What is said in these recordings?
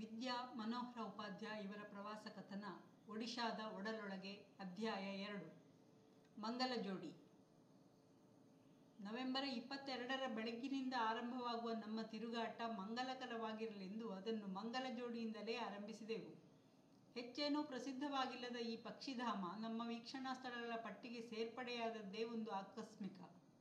ವಿದ್ಯಾ ಮನೋಹರ ಉಪಾಧ್ಯಾಯ ಇವರ ಪ್ರವಾಸ ಕಥನ ಒಡಿಶಾದ ಒಡಲೊಳಗೆ ಅಧ್ಯಾಯ ಎರಡು ಮಂಗಲ ಜೋಡಿ ನವೆಂಬರ್ ಇಪ್ಪತ್ತೆರಡರ ಬೆಳಗ್ಗಿನಿಂದ ಆರಂಭವಾಗುವ ನಮ್ಮ ತಿರುಗಾಟ ಮಂಗಲಕರವಾಗಿರಲೆಂದು ಅದನ್ನು ಮಂಗಲ ಜೋಡಿಯಿಂದಲೇ ಆರಂಭಿಸಿದೆವು ಹೆಚ್ಚೇನೂ ಪ್ರಸಿದ್ಧವಾಗಿಲ್ಲದ ಈ ಪಕ್ಷಿಧಾಮ ನಮ್ಮ ವೀಕ್ಷಣಾ ಸ್ಥಳಗಳ ಪಟ್ಟಿಗೆ ಸೇರ್ಪಡೆಯಾದದ್ದೇ ಒಂದು ಆಕಸ್ಮಿಕ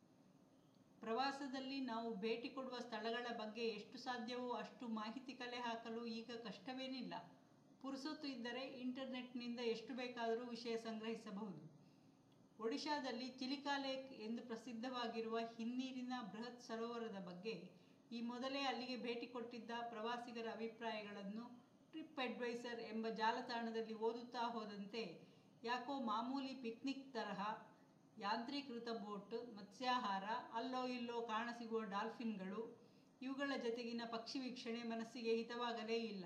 ಪ್ರವಾಸದಲ್ಲಿ ನಾವು ಭೇಟಿ ಕೊಡುವ ಸ್ಥಳಗಳ ಬಗ್ಗೆ ಎಷ್ಟು ಸಾಧ್ಯವೋ ಅಷ್ಟು ಮಾಹಿತಿ ಕಲೆ ಹಾಕಲು ಈಗ ಕಷ್ಟವೇನಿಲ್ಲ ಪುರುಸೊತ್ತು ಇದ್ದರೆ ಇಂಟರ್ನೆಟ್ನಿಂದ ಎಷ್ಟು ಬೇಕಾದರೂ ವಿಷಯ ಸಂಗ್ರಹಿಸಬಹುದು ಒಡಿಶಾದಲ್ಲಿ ಚಿಲಿಕಾ ಲೇಕ್ ಎಂದು ಪ್ರಸಿದ್ಧವಾಗಿರುವ ಹಿನ್ನೀರಿನ ಬೃಹತ್ ಸರೋವರದ ಬಗ್ಗೆ ಈ ಮೊದಲೇ ಅಲ್ಲಿಗೆ ಭೇಟಿ ಕೊಟ್ಟಿದ್ದ ಪ್ರವಾಸಿಗರ ಅಭಿಪ್ರಾಯಗಳನ್ನು ಟ್ರಿಪ್ ಅಡ್ವೈಸರ್ ಎಂಬ ಜಾಲತಾಣದಲ್ಲಿ ಓದುತ್ತಾ ಹೋದಂತೆ ಯಾಕೋ ಮಾಮೂಲಿ ಪಿಕ್ನಿಕ್ ತರಹ ಯಾಂತ್ರೀಕೃತ ಬೋಟ್ ಮತ್ಸ್ಯಾಹಾರ ಅಲ್ಲೋ ಇಲ್ಲೋ ಕಾಣಸಿಗುವ ಡಾಲ್ಫಿನ್ಗಳು ಇವುಗಳ ಜತೆಗಿನ ಪಕ್ಷಿ ವೀಕ್ಷಣೆ ಮನಸ್ಸಿಗೆ ಹಿತವಾಗಲೇ ಇಲ್ಲ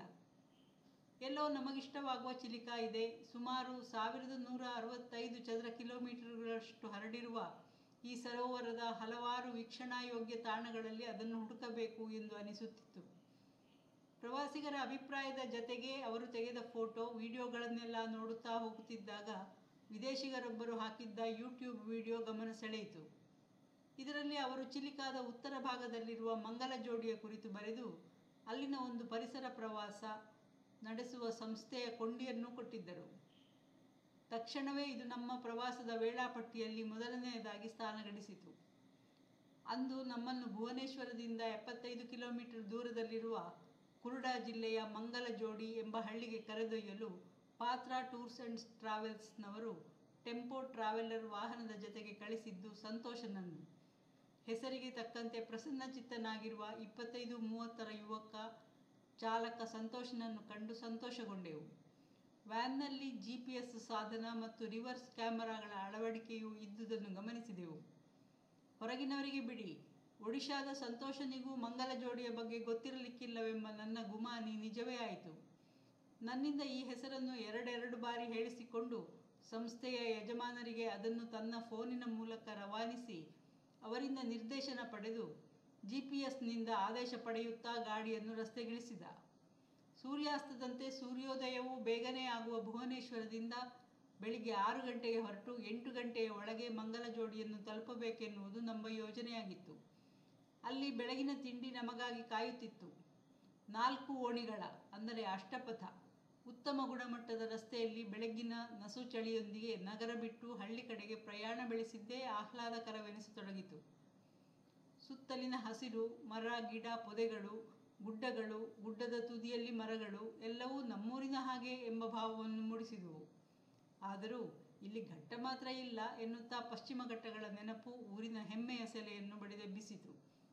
ಎಲ್ಲೋ ನಮಗಿಷ್ಟವಾಗುವ ಚಿಲಿಕ ಇದೆ ಸುಮಾರು ಸಾವಿರದ ನೂರ ಅರವತ್ತೈದು ಚದರ ಕಿಲೋಮೀಟರ್ಗಳಷ್ಟು ಹರಡಿರುವ ಈ ಸರೋವರದ ಹಲವಾರು ವೀಕ್ಷಣಾಯೋಗ್ಯ ತಾಣಗಳಲ್ಲಿ ಅದನ್ನು ಹುಡುಕಬೇಕು ಎಂದು ಅನಿಸುತ್ತಿತ್ತು ಪ್ರವಾಸಿಗರ ಅಭಿಪ್ರಾಯದ ಜತೆಗೆ ಅವರು ತೆಗೆದ ಫೋಟೋ ವಿಡಿಯೋಗಳನ್ನೆಲ್ಲ ನೋಡುತ್ತಾ ಹೋಗುತ್ತಿದ್ದಾಗ ವಿದೇಶಿಗರೊಬ್ಬರು ಹಾಕಿದ್ದ ಯೂಟ್ಯೂಬ್ ವಿಡಿಯೋ ಗಮನ ಸೆಳೆಯಿತು ಇದರಲ್ಲಿ ಅವರು ಚಿಲಿಕಾದ ಉತ್ತರ ಭಾಗದಲ್ಲಿರುವ ಮಂಗಲ ಜೋಡಿಯ ಕುರಿತು ಬರೆದು ಅಲ್ಲಿನ ಒಂದು ಪರಿಸರ ಪ್ರವಾಸ ನಡೆಸುವ ಸಂಸ್ಥೆಯ ಕೊಂಡಿಯನ್ನು ಕೊಟ್ಟಿದ್ದರು ತಕ್ಷಣವೇ ಇದು ನಮ್ಮ ಪ್ರವಾಸದ ವೇಳಾಪಟ್ಟಿಯಲ್ಲಿ ಮೊದಲನೆಯದಾಗಿ ಸ್ಥಾನ ಗಳಿಸಿತು ಅಂದು ನಮ್ಮನ್ನು ಭುವನೇಶ್ವರದಿಂದ ಎಪ್ಪತ್ತೈದು ಕಿಲೋಮೀಟರ್ ದೂರದಲ್ಲಿರುವ ಕುರುಡಾ ಜಿಲ್ಲೆಯ ಮಂಗಲ ಜೋಡಿ ಎಂಬ ಹಳ್ಳಿಗೆ ಕರೆದೊಯ್ಯಲು ಪಾತ್ರ ಟೂರ್ಸ್ ಆ್ಯಂಡ್ ಟ್ರಾವೆಲ್ಸ್ನವರು ಟೆಂಪೋ ಟ್ರಾವೆಲರ್ ವಾಹನದ ಜೊತೆಗೆ ಕಳಿಸಿದ್ದು ಸಂತೋಷನನ್ನು ಹೆಸರಿಗೆ ತಕ್ಕಂತೆ ಪ್ರಸನ್ನಚಿತ್ತನಾಗಿರುವ ಇಪ್ಪತ್ತೈದು ಮೂವತ್ತರ ಯುವಕ ಚಾಲಕ ಸಂತೋಷನನ್ನು ಕಂಡು ಸಂತೋಷಗೊಂಡೆವು ವ್ಯಾನ್ನಲ್ಲಿ ಜಿ ಪಿ ಎಸ್ ಸಾಧನ ಮತ್ತು ರಿವರ್ಸ್ ಕ್ಯಾಮರಾಗಳ ಅಳವಡಿಕೆಯೂ ಇದ್ದುದನ್ನು ಗಮನಿಸಿದೆವು ಹೊರಗಿನವರಿಗೆ ಬಿಡಿ ಒಡಿಶಾದ ಸಂತೋಷನಿಗೂ ಮಂಗಲ ಜೋಡಿಯ ಬಗ್ಗೆ ಗೊತ್ತಿರಲಿಕ್ಕಿಲ್ಲವೆಂಬ ನನ್ನ ಗುಮಾನಿ ನಿಜವೇ ಆಯಿತು ನನ್ನಿಂದ ಈ ಹೆಸರನ್ನು ಎರಡೆರಡು ಬಾರಿ ಹೇಳಿಸಿಕೊಂಡು ಸಂಸ್ಥೆಯ ಯಜಮಾನರಿಗೆ ಅದನ್ನು ತನ್ನ ಫೋನಿನ ಮೂಲಕ ರವಾನಿಸಿ ಅವರಿಂದ ನಿರ್ದೇಶನ ಪಡೆದು ಜಿ ಪಿ ಎಸ್ನಿಂದ ಆದೇಶ ಪಡೆಯುತ್ತಾ ಗಾಡಿಯನ್ನು ರಸ್ತೆಗಿಳಿಸಿದ ಸೂರ್ಯಾಸ್ತದಂತೆ ಸೂರ್ಯೋದಯವೂ ಬೇಗನೆ ಆಗುವ ಭುವನೇಶ್ವರದಿಂದ ಬೆಳಿಗ್ಗೆ ಆರು ಗಂಟೆಗೆ ಹೊರಟು ಎಂಟು ಗಂಟೆಯ ಒಳಗೆ ಮಂಗಲ ಜೋಡಿಯನ್ನು ತಲುಪಬೇಕೆನ್ನುವುದು ನಮ್ಮ ಯೋಜನೆಯಾಗಿತ್ತು ಅಲ್ಲಿ ಬೆಳಗಿನ ತಿಂಡಿ ನಮಗಾಗಿ ಕಾಯುತ್ತಿತ್ತು ನಾಲ್ಕು ಓಣಿಗಳ ಅಂದರೆ ಅಷ್ಟಪಥ ಉತ್ತಮ ಗುಣಮಟ್ಟದ ರಸ್ತೆಯಲ್ಲಿ ಬೆಳಗ್ಗಿನ ನಸು ಚಳಿಯೊಂದಿಗೆ ನಗರ ಬಿಟ್ಟು ಹಳ್ಳಿ ಕಡೆಗೆ ಪ್ರಯಾಣ ಬೆಳೆಸಿದ್ದೇ ಆಹ್ಲಾದಕರವೆನಿಸತೊಡಗಿತು ಸುತ್ತಲಿನ ಹಸಿರು ಮರ ಗಿಡ ಪೊದೆಗಳು ಗುಡ್ಡಗಳು ಗುಡ್ಡದ ತುದಿಯಲ್ಲಿ ಮರಗಳು ಎಲ್ಲವೂ ನಮ್ಮೂರಿನ ಹಾಗೆ ಎಂಬ ಭಾವವನ್ನು ಮೂಡಿಸಿದುವು ಆದರೂ ಇಲ್ಲಿ ಘಟ್ಟ ಮಾತ್ರ ಇಲ್ಲ ಎನ್ನುತ್ತಾ ಪಶ್ಚಿಮ ಘಟ್ಟಗಳ ನೆನಪು ಊರಿನ ಹೆಮ್ಮೆಯ ಸೆಲೆಯನ್ನು ಬಡಿದೆಬ್ಬಿಸಿತು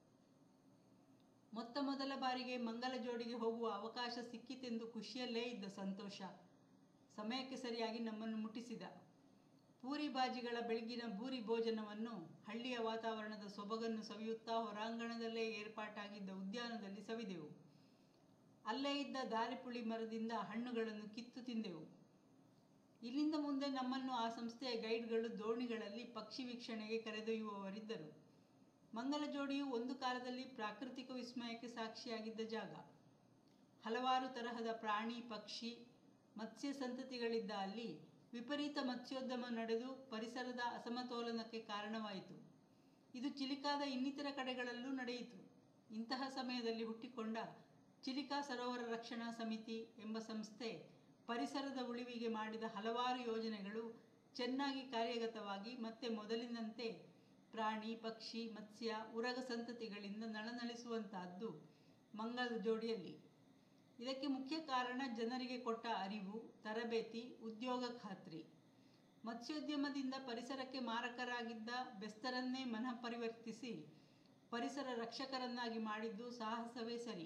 ಮೊತ್ತ ಮೊದಲ ಬಾರಿಗೆ ಮಂಗಲ ಜೋಡಿಗೆ ಹೋಗುವ ಅವಕಾಶ ಸಿಕ್ಕಿತೆಂದು ಖುಷಿಯಲ್ಲೇ ಇದ್ದ ಸಂತೋಷ ಸಮಯಕ್ಕೆ ಸರಿಯಾಗಿ ನಮ್ಮನ್ನು ಮುಟ್ಟಿಸಿದ ಪೂರಿ ಬಾಜಿಗಳ ಬೆಳಗಿನ ಭೂರಿ ಭೋಜನವನ್ನು ಹಳ್ಳಿಯ ವಾತಾವರಣದ ಸೊಬಗನ್ನು ಸವಿಯುತ್ತಾ ಹೊರಾಂಗಣದಲ್ಲೇ ಏರ್ಪಾಟಾಗಿದ್ದ ಉದ್ಯಾನದಲ್ಲಿ ಸವಿದೆವು ಅಲ್ಲೇ ಇದ್ದ ದಾರಿಪುಳಿ ಮರದಿಂದ ಹಣ್ಣುಗಳನ್ನು ಕಿತ್ತು ತಿಂದೆವು ಇಲ್ಲಿಂದ ಮುಂದೆ ನಮ್ಮನ್ನು ಆ ಸಂಸ್ಥೆಯ ಗೈಡ್ಗಳು ದೋಣಿಗಳಲ್ಲಿ ಪಕ್ಷಿ ವೀಕ್ಷಣೆಗೆ ಕರೆದೊಯ್ಯುವವರಿದ್ದರು ಮಂಗಲ ಜೋಡಿಯು ಒಂದು ಕಾಲದಲ್ಲಿ ಪ್ರಾಕೃತಿಕ ವಿಸ್ಮಯಕ್ಕೆ ಸಾಕ್ಷಿಯಾಗಿದ್ದ ಜಾಗ ಹಲವಾರು ತರಹದ ಪ್ರಾಣಿ ಪಕ್ಷಿ ಮತ್ಸ್ಯ ಸಂತತಿಗಳಿದ್ದ ಅಲ್ಲಿ ವಿಪರೀತ ಮತ್ಸ್ಯೋದ್ಯಮ ನಡೆದು ಪರಿಸರದ ಅಸಮತೋಲನಕ್ಕೆ ಕಾರಣವಾಯಿತು ಇದು ಚಿಲಿಕಾದ ಇನ್ನಿತರ ಕಡೆಗಳಲ್ಲೂ ನಡೆಯಿತು ಇಂತಹ ಸಮಯದಲ್ಲಿ ಹುಟ್ಟಿಕೊಂಡ ಚಿಲಿಕಾ ಸರೋವರ ರಕ್ಷಣಾ ಸಮಿತಿ ಎಂಬ ಸಂಸ್ಥೆ ಪರಿಸರದ ಉಳಿವಿಗೆ ಮಾಡಿದ ಹಲವಾರು ಯೋಜನೆಗಳು ಚೆನ್ನಾಗಿ ಕಾರ್ಯಗತವಾಗಿ ಮತ್ತೆ ಮೊದಲಿನಂತೆ ಪ್ರಾಣಿ ಪಕ್ಷಿ ಮತ್ಸ್ಯ ಉರಗ ಸಂತತಿಗಳಿಂದ ನಳನಳಿಸುವಂತಹದ್ದು ಮಂಗಲ ಜೋಡಿಯಲ್ಲಿ ಇದಕ್ಕೆ ಮುಖ್ಯ ಕಾರಣ ಜನರಿಗೆ ಕೊಟ್ಟ ಅರಿವು ತರಬೇತಿ ಉದ್ಯೋಗ ಖಾತ್ರಿ ಮತ್ಸ್ಯೋದ್ಯಮದಿಂದ ಪರಿಸರಕ್ಕೆ ಮಾರಕರಾಗಿದ್ದ ಬೆಸ್ತರನ್ನೇ ಮನಃ ಪರಿವರ್ತಿಸಿ ಪರಿಸರ ರಕ್ಷಕರನ್ನಾಗಿ ಮಾಡಿದ್ದು ಸಾಹಸವೇ ಸರಿ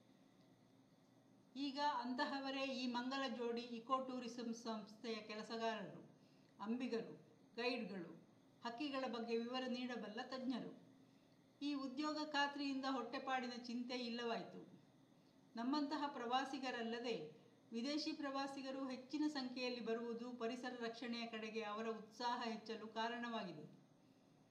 ಈಗ ಅಂತಹವರೇ ಈ ಮಂಗಲ ಜೋಡಿ ಇಕೋ ಟೂರಿಸಂ ಸಂಸ್ಥೆಯ ಕೆಲಸಗಾರರು ಅಂಬಿಗರು ಗೈಡ್ಗಳು ಹಕ್ಕಿಗಳ ಬಗ್ಗೆ ವಿವರ ನೀಡಬಲ್ಲ ತಜ್ಞರು ಈ ಉದ್ಯೋಗ ಖಾತ್ರಿಯಿಂದ ಹೊಟ್ಟೆಪಾಡಿನ ಚಿಂತೆ ಇಲ್ಲವಾಯಿತು ನಮ್ಮಂತಹ ಪ್ರವಾಸಿಗರಲ್ಲದೆ ವಿದೇಶಿ ಪ್ರವಾಸಿಗರು ಹೆಚ್ಚಿನ ಸಂಖ್ಯೆಯಲ್ಲಿ ಬರುವುದು ಪರಿಸರ ರಕ್ಷಣೆಯ ಕಡೆಗೆ ಅವರ ಉತ್ಸಾಹ ಹೆಚ್ಚಲು ಕಾರಣವಾಗಿದೆ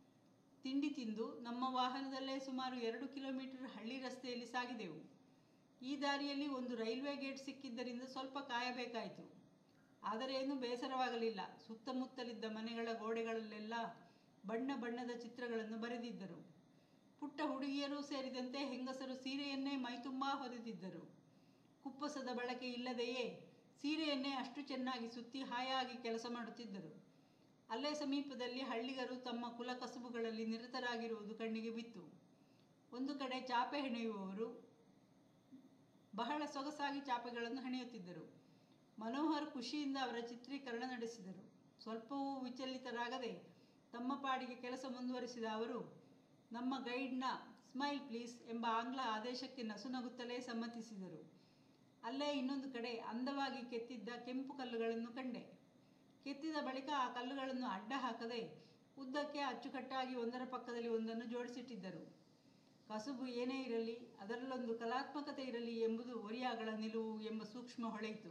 ತಿಂಡಿ ತಿಂದು ನಮ್ಮ ವಾಹನದಲ್ಲೇ ಸುಮಾರು ಎರಡು ಕಿಲೋಮೀಟರ್ ಹಳ್ಳಿ ರಸ್ತೆಯಲ್ಲಿ ಸಾಗಿದೆವು ಈ ದಾರಿಯಲ್ಲಿ ಒಂದು ರೈಲ್ವೆ ಗೇಟ್ ಸಿಕ್ಕಿದ್ದರಿಂದ ಸ್ವಲ್ಪ ಕಾಯಬೇಕಾಯಿತು ಆದರೆ ಏನು ಬೇಸರವಾಗಲಿಲ್ಲ ಸುತ್ತಮುತ್ತಲಿದ್ದ ಮನೆಗಳ ಗೋಡೆಗಳಲ್ಲೆಲ್ಲ ಬಣ್ಣ ಬಣ್ಣದ ಚಿತ್ರಗಳನ್ನು ಬರೆದಿದ್ದರು ಪುಟ್ಟ ಹುಡುಗಿಯರೂ ಸೇರಿದಂತೆ ಹೆಂಗಸರು ಸೀರೆಯನ್ನೇ ಮೈತುಂಬಾ ಹೊದೆದಿದ್ದರು ಕುಪ್ಪಸದ ಬಳಕೆ ಇಲ್ಲದೆಯೇ ಸೀರೆಯನ್ನೇ ಅಷ್ಟು ಚೆನ್ನಾಗಿ ಸುತ್ತಿ ಹಾಯಾಗಿ ಕೆಲಸ ಮಾಡುತ್ತಿದ್ದರು ಅಲ್ಲೇ ಸಮೀಪದಲ್ಲಿ ಹಳ್ಳಿಗರು ತಮ್ಮ ಕುಲ ಕಸುಬುಗಳಲ್ಲಿ ನಿರತರಾಗಿರುವುದು ಕಣ್ಣಿಗೆ ಬಿತ್ತು ಒಂದು ಕಡೆ ಚಾಪೆ ಹೆಣೆಯುವವರು ಬಹಳ ಸೊಗಸಾಗಿ ಚಾಪೆಗಳನ್ನು ಹೆಣೆಯುತ್ತಿದ್ದರು ಮನೋಹರ್ ಖುಷಿಯಿಂದ ಅವರ ಚಿತ್ರೀಕರಣ ನಡೆಸಿದರು ಸ್ವಲ್ಪವೂ ವಿಚಲಿತರಾಗದೆ ತಮ್ಮ ಪಾಡಿಗೆ ಕೆಲಸ ಮುಂದುವರಿಸಿದ ಅವರು ನಮ್ಮ ಗೈಡ್ನ ಸ್ಮೈಲ್ ಪ್ಲೀಸ್ ಎಂಬ ಆಂಗ್ಲ ಆದೇಶಕ್ಕೆ ನಸುನಗುತ್ತಲೇ ಸಮ್ಮತಿಸಿದರು ಅಲ್ಲೇ ಇನ್ನೊಂದು ಕಡೆ ಅಂದವಾಗಿ ಕೆತ್ತಿದ್ದ ಕೆಂಪು ಕಲ್ಲುಗಳನ್ನು ಕಂಡೆ ಕೆತ್ತಿದ ಬಳಿಕ ಆ ಕಲ್ಲುಗಳನ್ನು ಅಡ್ಡ ಹಾಕದೆ ಉದ್ದಕ್ಕೆ ಅಚ್ಚುಕಟ್ಟಾಗಿ ಒಂದರ ಪಕ್ಕದಲ್ಲಿ ಒಂದನ್ನು ಜೋಡಿಸಿಟ್ಟಿದ್ದರು ಕಸುಬು ಏನೇ ಇರಲಿ ಅದರಲ್ಲೊಂದು ಕಲಾತ್ಮಕತೆ ಇರಲಿ ಎಂಬುದು ಒರಿಯಾಗಳ ನಿಲುವು ಎಂಬ ಸೂಕ್ಷ್ಮ ಹೊಳೆಯಿತು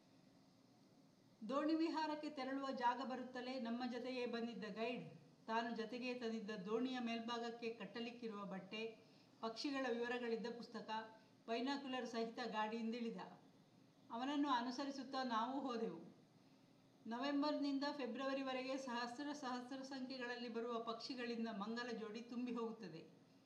ದೋಣಿ ವಿಹಾರಕ್ಕೆ ತೆರಳುವ ಜಾಗ ಬರುತ್ತಲೇ ನಮ್ಮ ಜೊತೆಯೇ ಬಂದಿದ್ದ ಗೈಡ್ ತಾನು ಜೊತೆಗೆ ತಂದಿದ್ದ ದೋಣಿಯ ಮೇಲ್ಭಾಗಕ್ಕೆ ಕಟ್ಟಲಿಕ್ಕಿರುವ ಬಟ್ಟೆ ಪಕ್ಷಿಗಳ ವಿವರಗಳಿದ್ದ ಪುಸ್ತಕ ಬೈನಾಕ್ಯುಲರ್ ಸಹಿತ ಗಾಡಿಯಿಂದಿಳಿದ ಅವನನ್ನು ಅನುಸರಿಸುತ್ತಾ ನಾವು ಹೋದೆವು ನವೆಂಬರ್ನಿಂದ ಫೆಬ್ರವರಿವರೆಗೆ ಸಹಸ್ರ ಸಹಸ್ರ ಸಂಖ್ಯೆಗಳಲ್ಲಿ ಬರುವ ಪಕ್ಷಿಗಳಿಂದ ಮಂಗಲ ಜೋಡಿ ತುಂಬಿ ಹೋಗುತ್ತದೆ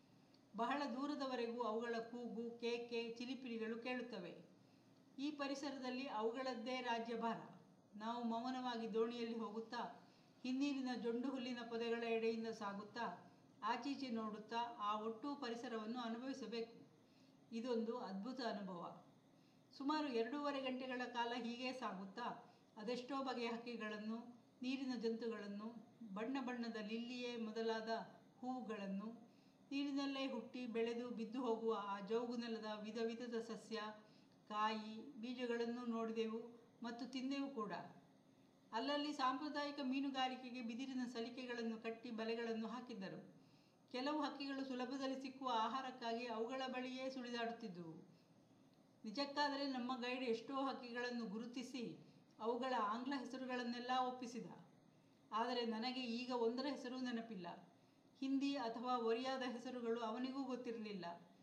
ಬಹಳ ದೂರದವರೆಗೂ ಅವುಗಳ ಕೂಗು ಕೇಕೆ ಚಿಲಿಪಿಲಿಗಳು ಕೇಳುತ್ತವೆ ಈ ಪರಿಸರದಲ್ಲಿ ಅವುಗಳದ್ದೇ ರಾಜ್ಯಭಾರ ನಾವು ಮೌನವಾಗಿ ದೋಣಿಯಲ್ಲಿ ಹೋಗುತ್ತಾ ಹಿನ್ನೀರಿನ ಜೊಂಡು ಹುಲ್ಲಿನ ಪೊದೆಗಳ ಎಡೆಯಿಂದ ಸಾಗುತ್ತಾ ಆಚೀಚೆ ನೋಡುತ್ತಾ ಆ ಒಟ್ಟು ಪರಿಸರವನ್ನು ಅನುಭವಿಸಬೇಕು ಇದೊಂದು ಅದ್ಭುತ ಅನುಭವ ಸುಮಾರು ಎರಡೂವರೆ ಗಂಟೆಗಳ ಕಾಲ ಹೀಗೆ ಸಾಗುತ್ತಾ ಅದೆಷ್ಟೋ ಬಗೆಯ ಹಕ್ಕಿಗಳನ್ನು ನೀರಿನ ಜಂತುಗಳನ್ನು ಬಣ್ಣ ಬಣ್ಣದ ಲಿಲ್ಲಿಯೇ ಮೊದಲಾದ ಹೂವುಗಳನ್ನು ನೀರಿನಲ್ಲೇ ಹುಟ್ಟಿ ಬೆಳೆದು ಬಿದ್ದು ಹೋಗುವ ಆ ಜೌಗು ನೆಲದ ವಿಧ ವಿಧದ ಸಸ್ಯ ಕಾಯಿ ಬೀಜಗಳನ್ನು ನೋಡಿದೆವು ಮತ್ತು ತಿಂದೆವು ಕೂಡ ಅಲ್ಲಲ್ಲಿ ಸಾಂಪ್ರದಾಯಿಕ ಮೀನುಗಾರಿಕೆಗೆ ಬಿದಿರಿನ ಸಲಿಕೆಗಳನ್ನು ಕಟ್ಟಿ ಬಲೆಗಳನ್ನು ಹಾಕಿದ್ದರು ಕೆಲವು ಹಕ್ಕಿಗಳು ಸುಲಭದಲ್ಲಿ ಸಿಕ್ಕುವ ಆಹಾರಕ್ಕಾಗಿ ಅವುಗಳ ಬಳಿಯೇ ಸುಳಿದಾಡುತ್ತಿದ್ದುವು ನಿಜಕ್ಕಾದರೆ ನಮ್ಮ ಗೈಡ್ ಎಷ್ಟೋ ಹಕ್ಕಿಗಳನ್ನು ಗುರುತಿಸಿ ಅವುಗಳ ಆಂಗ್ಲ ಹೆಸರುಗಳನ್ನೆಲ್ಲ ಒಪ್ಪಿಸಿದ ಆದರೆ ನನಗೆ ಈಗ ಒಂದರ ಹೆಸರು ನೆನಪಿಲ್ಲ ಹಿಂದಿ ಅಥವಾ ಒರಿಯಾದ ಹೆಸರುಗಳು ಅವನಿಗೂ ಗೊತ್ತಿರಲಿಲ್ಲ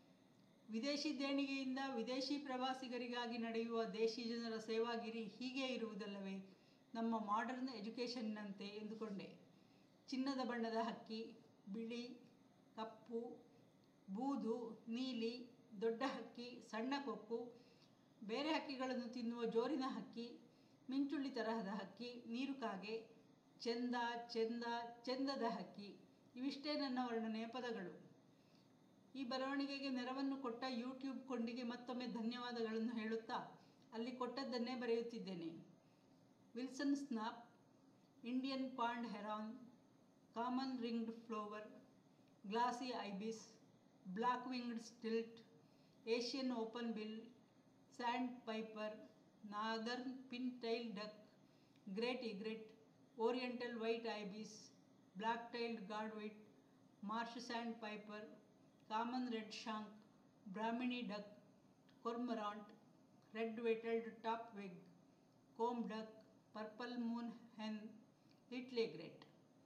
ವಿದೇಶಿ ದೇಣಿಗೆಯಿಂದ ವಿದೇಶಿ ಪ್ರವಾಸಿಗರಿಗಾಗಿ ನಡೆಯುವ ದೇಶಿ ಜನರ ಸೇವಾಗಿರಿ ಹೀಗೆ ಇರುವುದಲ್ಲವೇ ನಮ್ಮ ಮಾಡರ್ನ್ ಎಜುಕೇಷನ್ನಂತೆ ಎಂದುಕೊಂಡೆ ಚಿನ್ನದ ಬಣ್ಣದ ಹಕ್ಕಿ ಬಿಳಿ ಕಪ್ಪು ಬೂದು ನೀಲಿ ದೊಡ್ಡ ಹಕ್ಕಿ ಸಣ್ಣ ಕೊಕ್ಕು ಬೇರೆ ಹಕ್ಕಿಗಳನ್ನು ತಿನ್ನುವ ಜೋರಿನ ಹಕ್ಕಿ ಮಿಂಚುಳ್ಳಿ ತರಹದ ಹಕ್ಕಿ ನೀರುಕಾಗೆ ಚೆಂದ ಚೆಂದ ಚೆಂದದ ಹಕ್ಕಿ ಇವಿಷ್ಟೇ ನನ್ನ ವರ್ಣನೆಯ ಪದಗಳು ಈ ಬರವಣಿಗೆಗೆ ನೆರವನ್ನು ಕೊಟ್ಟ ಯೂಟ್ಯೂಬ್ ಕೊಂಡಿಗೆ ಮತ್ತೊಮ್ಮೆ ಧನ್ಯವಾದಗಳನ್ನು ಹೇಳುತ್ತಾ ಅಲ್ಲಿ ಕೊಟ್ಟದ್ದನ್ನೇ ಬರೆಯುತ್ತಿದ್ದೇನೆ Wilson snipe Indian pond heron common ringed plover glossy ibis black winged stilt Asian open bill sandpiper northern pintail duck great egret oriental white ibis black tailed godwit marsh sandpiper common redshank brahminy duck cormorant red wattled lapwing comb duck purple ಮೂನ್ ಹೆನ್ little egret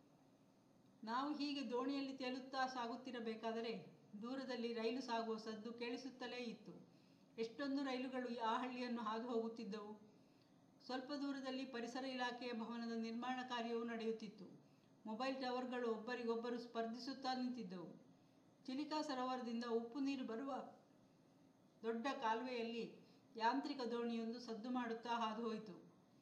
ನಾವು ಹೀಗೆ ದೋಣಿಯಲ್ಲಿ ತೇಲುತ್ತಾ ಸಾಗುತ್ತಿರಬೇಕಾದರೆ ದೂರದಲ್ಲಿ ರೈಲು ಸಾಗುವ ಸದ್ದು ಕೇಳಿಸುತ್ತಲೇ ಇತ್ತು ಎಷ್ಟೊಂದು ರೈಲುಗಳು ಆ ಹಳ್ಳಿಯನ್ನು ಹಾದು ಹೋಗುತ್ತಿದ್ದವು ಸ್ವಲ್ಪ ದೂರದಲ್ಲಿ ಪರಿಸರ ಇಲಾಖೆಯ ಭವನದ ನಿರ್ಮಾಣ ಕಾರ್ಯವೂ ನಡೆಯುತ್ತಿತ್ತು ಮೊಬೈಲ್ ಟವರ್ಗಳು ಒಬ್ಬರಿಗೊಬ್ಬರು ಸ್ಪರ್ಧಿಸುತ್ತಾ ನಿಂತಿದ್ದವು ಚಿಲಿಕಾ ಸರೋವರದಿಂದ ಉಪ್ಪು ನೀರು ಬರುವ ದೊಡ್ಡ ಕಾಲುವೆಯಲ್ಲಿ ಯಾಂತ್ರಿಕ ದೋಣಿಯೊಂದು ಸದ್ದು ಮಾಡುತ್ತಾ ಹಾದು ಹೋಯಿತು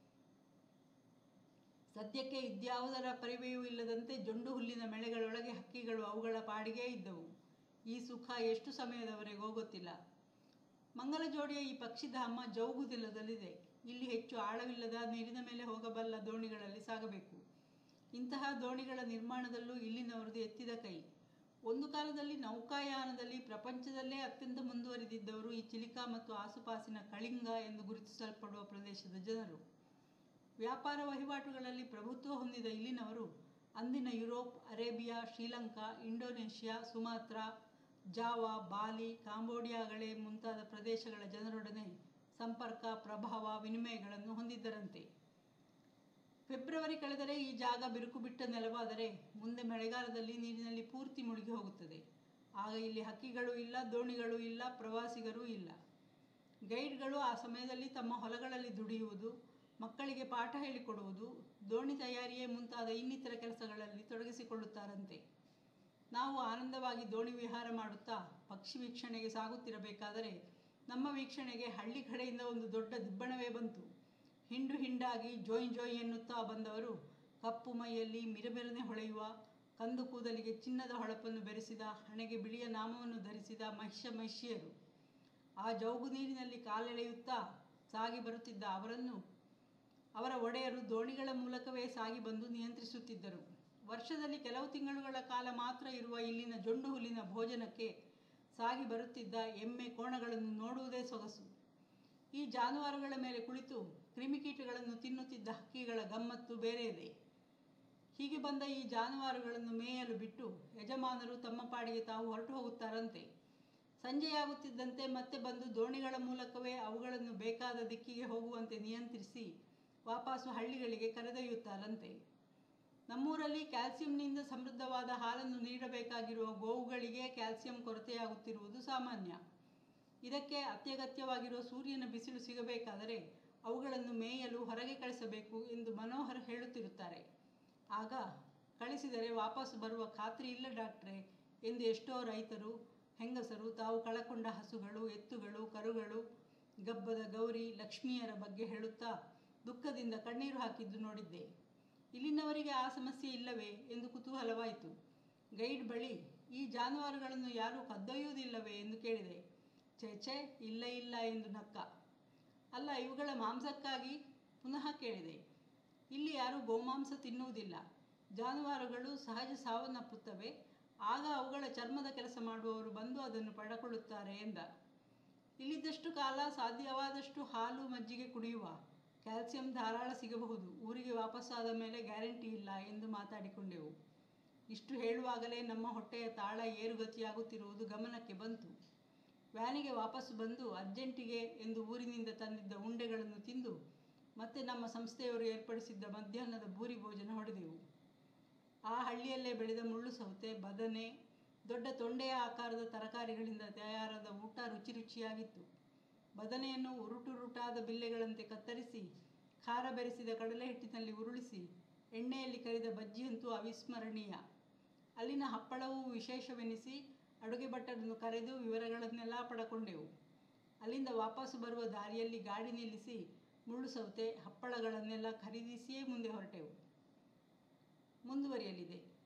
ಸದ್ಯಕ್ಕೆ ಇದ್ಯಾವುದರ ಪರಿವೆಯೂ ಇಲ್ಲದಂತೆ ಜೊಂಡು ಹುಲ್ಲಿನ ಮೆಳೆಗಳೊಳಗೆ ಹಕ್ಕಿಗಳು ಅವುಗಳ ಪಾಡಿಗೆ ಇದ್ದವು ಈ ಸುಖ ಎಷ್ಟು ಸಮಯದವರೆಗೋ ಗೊತ್ತಿಲ್ಲ ಮಂಗಲ ಜೋಡಿಯ ಈ ಪಕ್ಷಿಧಾಮ ಜೌಗುದಿಲ್ಲದಲ್ಲಿದೆ ಇಲ್ಲಿ ಹೆಚ್ಚು ಆಳವಿಲ್ಲದ ನೀರಿನ ಮೇಲೆ ಹೋಗಬಲ್ಲ ದೋಣಿಗಳಲ್ಲಿ ಸಾಗಬೇಕು ಇಂತಹ ದೋಣಿಗಳ ನಿರ್ಮಾಣದಲ್ಲೂ ಇಲ್ಲಿನವರದು ಎತ್ತಿದ ಕೈ ಒಂದು ಕಾಲದಲ್ಲಿ ನೌಕಾಯಾನದಲ್ಲಿ ಪ್ರಪಂಚದಲ್ಲೇ ಅತ್ಯಂತ ಮುಂದುವರಿದಿದ್ದವರು ಈ ಚಿಲಿಕಾ ಮತ್ತು ಆಸುಪಾಸಿನ ಕಳಿಂಗ ಎಂದು ಗುರುತಿಸಲ್ಪಡುವ ಪ್ರದೇಶದ ಜನರು ವ್ಯಾಪಾರ ವಹಿವಾಟುಗಳಲ್ಲಿ ಪ್ರಭುತ್ವ ಹೊಂದಿದ ಇಲ್ಲಿನವರು ಅಂದಿನ Europe Arabia Sri Lanka Indonesia Sumatra Java Bali ಕಾಂಬೋಡಿಯಾಗಳೇ ಮುಂತಾದ ಪ್ರದೇಶಗಳ ಜನರೊಡನೆ ಸಂಪರ್ಕ ಪ್ರಭಾವ ವಿನಿಮಯಗಳನ್ನು ಹೊಂದಿದ್ದರಂತೆ ಫೆಬ್ರವರಿ ಕಳೆದರೆ ಈ ಜಾಗ ಬಿರುಕು ಬಿಟ್ಟ ನೆಲವಾದರೆ ಮುಂದೆ ಮಳೆಗಾಲದಲ್ಲಿ ನೀರಿನಲ್ಲಿ ಪೂರ್ತಿ ಮುಳುಗಿ ಹೋಗುತ್ತದೆ ಆಗ ಇಲ್ಲಿ ಹಕ್ಕಿಗಳು ಇಲ್ಲ ದೋಣಿಗಳು ಇಲ್ಲ ಪ್ರವಾಸಿಗರೂ ಇಲ್ಲ ಗೈಡ್ಗಳು ಆ ಸಮಯದಲ್ಲಿ ತಮ್ಮ ಹೊಲಗಳಲ್ಲಿ ದುಡಿಯುವುದು ಮಕ್ಕಳಿಗೆ ಪಾಠ ಹೇಳಿಕೊಡುವುದು ದೋಣಿ ತಯಾರಿಯೇ ಮುಂತಾದ ಇನ್ನಿತರ ಕೆಲಸಗಳಲ್ಲಿ ತೊಡಗಿಸಿಕೊಳ್ಳುತ್ತಾರಂತೆ ನಾವು ಆನಂದವಾಗಿ ದೋಣಿ ವಿಹಾರ ಮಾಡುತ್ತಾ ಪಕ್ಷಿ ವೀಕ್ಷಣೆಗೆ ಸಾಗುತ್ತಿರಬೇಕಾದರೆ ನಮ್ಮ ವೀಕ್ಷಣೆಗೆ ಹಳ್ಳಿ ಕಡೆಯಿಂದ ಒಂದು ದೊಡ್ಡ ದಿಬ್ಬಣವೇ ಬಂತು ಹಿಂಡು ಹಿಂಡಾಗಿ ಜೋಯ್ ಜೋಯ್ ಎನ್ನುತ್ತಾ ಬಂದವರು ಕಪ್ಪು ಮೈಯಲ್ಲಿ ಮಿರಮಿರನೆ ಹೊಳೆಯುವ ಕಂದು ಕೂದಲಿಗೆ ಚಿನ್ನದ ಹೊಳಪನ್ನು ಬೆರೆಸಿದ ಹಣೆಗೆ ಬಿಳಿಯ ನಾಮವನ್ನು ಧರಿಸಿದ ಮಹಿಷ ಮಹಿಷಿಯರು ಆ ಜೌಗು ನೀರಿನಲ್ಲಿ ಕಾಲೆಳೆಯುತ್ತಾ ಸಾಗಿ ಬರುತ್ತಿದ್ದ ಅವರನ್ನು ಅವರ ಒಡೆಯರು ದೋಣಿಗಳ ಮೂಲಕವೇ ಸಾಗಿ ಬಂದು ನಿಯಂತ್ರಿಸುತ್ತಿದ್ದರು ವರ್ಷದಲ್ಲಿ ಕೆಲವು ತಿಂಗಳುಗಳ ಕಾಲ ಮಾತ್ರ ಇರುವ ಇಲ್ಲಿನ ಜೊಂಡು ಹುಲ್ಲಿನ ಭೋಜನಕ್ಕೆ ಸಾಗಿ ಬರುತ್ತಿದ್ದ ಎಮ್ಮೆ ಕೋಣಗಳನ್ನು ನೋಡುವುದೇ ಸೊಗಸು ಈ ಜಾನುವಾರುಗಳ ಮೇಲೆ ಕುಳಿತು ಕ್ರಿಮಿಕೀಟಗಳನ್ನು ತಿನ್ನುತ್ತಿದ್ದ ಹಕ್ಕಿಗಳ ಗಮ್ಮತ್ತು ಬೇರೆ ಇದೆ ಹೀಗೆ ಬಂದ ಈ ಜಾನುವಾರುಗಳನ್ನು ಮೇಯಲು ಬಿಟ್ಟು ಯಜಮಾನರು ತಮ್ಮ ಪಾಡಿಗೆ ತಾವು ಹೊರಟು ಹೋಗುತ್ತಾರಂತೆ ಸಂಜೆಯಾಗುತ್ತಿದ್ದಂತೆ ಮತ್ತೆ ಬಂದು ದೋಣಿಗಳ ಮೂಲಕವೇ ಅವುಗಳನ್ನು ಬೇಕಾದ ದಿಕ್ಕಿಗೆ ಹೋಗುವಂತೆ ನಿಯಂತ್ರಿಸಿ ವಾಪಸ್ಸು ಹಳ್ಳಿಗಳಿಗೆ ಕರೆದೊಯ್ಯುತ್ತಾರಂತೆ ನಮ್ಮೂರಲ್ಲಿ ಕ್ಯಾಲ್ಸಿಯಂನಿಂದ ಸಮೃದ್ಧವಾದ ಹಾಲನ್ನು ನೀಡಬೇಕಾಗಿರುವ ಗೋವುಗಳಿಗೆ ಕ್ಯಾಲ್ಸಿಯಂ ಕೊರತೆಯಾಗುತ್ತಿರುವುದು ಸಾಮಾನ್ಯ ಇದಕ್ಕೆ ಅತ್ಯಗತ್ಯವಾಗಿರುವ ಸೂರ್ಯನ ಬಿಸಿಲು ಸಿಗಬೇಕಾದರೆ ಅವುಗಳನ್ನು ಮೇಯಲು ಹೊರಗೆ ಕಳಿಸಬೇಕು ಎಂದು ಮನೋಹರ್ ಹೇಳುತ್ತಿರುತ್ತಾರೆ ಆಗ ಕಳಿಸಿದರೆ ವಾಪಸ್ ಬರುವ ಖಾತ್ರಿ ಇಲ್ಲ ಡಾಕ್ಟ್ರೆ ಎಂದು ಎಷ್ಟೋ ರೈತರು ಹೆಂಗಸರು ತಾವು ಕಳಕೊಂಡ ಹಸುಗಳು ಎತ್ತುಗಳು ಕರುಗಳು ಗಬ್ಬದ ಗೌರಿ ಲಕ್ಷ್ಮಿಯರ ಬಗ್ಗೆ ಹೇಳುತ್ತಾ ದುಃಖದಿಂದ ಕಣ್ಣೀರು ಹಾಕಿದ್ದು ನೋಡಿದ್ದೆ ಇಲ್ಲಿನವರಿಗೆ ಆ ಸಮಸ್ಯೆ ಇಲ್ಲವೇ ಎಂದು ಕುತೂಹಲವಾಯಿತು ಗೈಡ್ ಬಳಿ ಈ ಜಾನುವಾರುಗಳನ್ನು ಯಾರೂ ಕದ್ದೊಯ್ಯುವುದಿಲ್ಲವೇ ಎಂದು ಕೇಳಿದೆ ಛೇ ಛೇ ಇಲ್ಲ ಇಲ್ಲ ಎಂದು ನಕ್ಕ ಅಲ್ಲ ಇವುಗಳ ಮಾಂಸಕ್ಕಾಗಿ ಪುನಃ ಕೇಳಿದೆ ಇಲ್ಲಿ ಯಾರೂ ಗೋಮಾಂಸ ತಿನ್ನುವುದಿಲ್ಲ ಜಾನುವಾರುಗಳು ಸಹಜ ಸಾವನ್ನಪ್ಪುತ್ತವೆ ಆಗ ಅವುಗಳ ಚರ್ಮದ ಕೆಲಸ ಮಾಡುವವರು ಬಂದು ಅದನ್ನು ಪಡೆದುಕೊಳ್ಳುತ್ತಾರೆ ಎಂದ ಇಲ್ಲಿದ್ದಷ್ಟು ಕಾಲ ಸಾಧ್ಯವಾದಷ್ಟು ಹಾಲು ಮಜ್ಜಿಗೆ ಕುಡಿಯುವ ಕ್ಯಾಲ್ಸಿಯಂ ಧಾರಾಳ ಸಿಗಬಹುದು ಊರಿಗೆ ವಾಪಸ್ಸಾದ ಮೇಲೆ ಗ್ಯಾರಂಟಿ ಇಲ್ಲ ಎಂದು ಮಾತಾಡಿಕೊಂಡೆವು ಇಷ್ಟು ಹೇಳುವಾಗಲೇ ನಮ್ಮ ಹೊಟ್ಟೆಯ ತಾಳ ಏರುಗತಿಯಾಗುತ್ತಿರುವುದು ಗಮನಕ್ಕೆ ಬಂತು ವ್ಯಾನಿಗೆ ವಾಪಸ್ಸು ಬಂದು ಅರ್ಜೆಂಟಿಗೆ ಎಂದು ಊರಿನಿಂದ ತಂದಿದ್ದ ಉಂಡೆಗಳನ್ನು ತಿಂದು ಮತ್ತೆ ನಮ್ಮ ಸಂಸ್ಥೆಯವರು ಏರ್ಪಡಿಸಿದ್ದ ಮಧ್ಯಾಹ್ನದ ಭೂರಿ ಭೋಜನ ಹೊಡೆದೆವು ಆ ಹಳ್ಳಿಯಲ್ಲೇ ಬೆಳೆದ ಮುಳ್ಳು ಸೌತೆ ಬದನೆ ದೊಡ್ಡ ತೊಂಡೆಯ ಆಕಾರದ ತರಕಾರಿಗಳಿಂದ ತಯಾರಾದ ಊಟ ರುಚಿ ರುಚಿಯಾಗಿತ್ತು ಬದನೆಯನ್ನು ಉರುಟುರುಟಾದ ಬಿಲ್ಲೆಗಳಂತೆ ಕತ್ತರಿಸಿ ಖಾರ ಬೆರೆಸಿದ ಕಡಲೆ ಹಿಟ್ಟಿನಲ್ಲಿ ಉರುಳಿಸಿ ಎಣ್ಣೆಯಲ್ಲಿ ಕರಿದ ಬಜ್ಜಿಯಂತೂ ಅವಿಸ್ಮರಣೀಯ ಅಲ್ಲಿನ ಹಪ್ಪಳವೂ ವಿಶೇಷವೆನಿಸಿ ಅಡುಗೆ ಭಟ್ಟರನ್ನು ಕರೆದು ವಿವರಗಳನ್ನೆಲ್ಲ ಪಡಕೊಂಡೆವು ಅಲ್ಲಿಂದ ವಾಪಸ್ಸು ಬರುವ ದಾರಿಯಲ್ಲಿ ಗಾಡಿ ನಿಲ್ಲಿಸಿ ಮುಳ್ಳು ಸೌತೆ ಹಪ್ಪಳಗಳನ್ನೆಲ್ಲ ಖರೀದಿಸಿಯೇ ಮುಂದೆ ಹೊರಟೆವು ಮುಂದುವರಿಯಲಿದೆ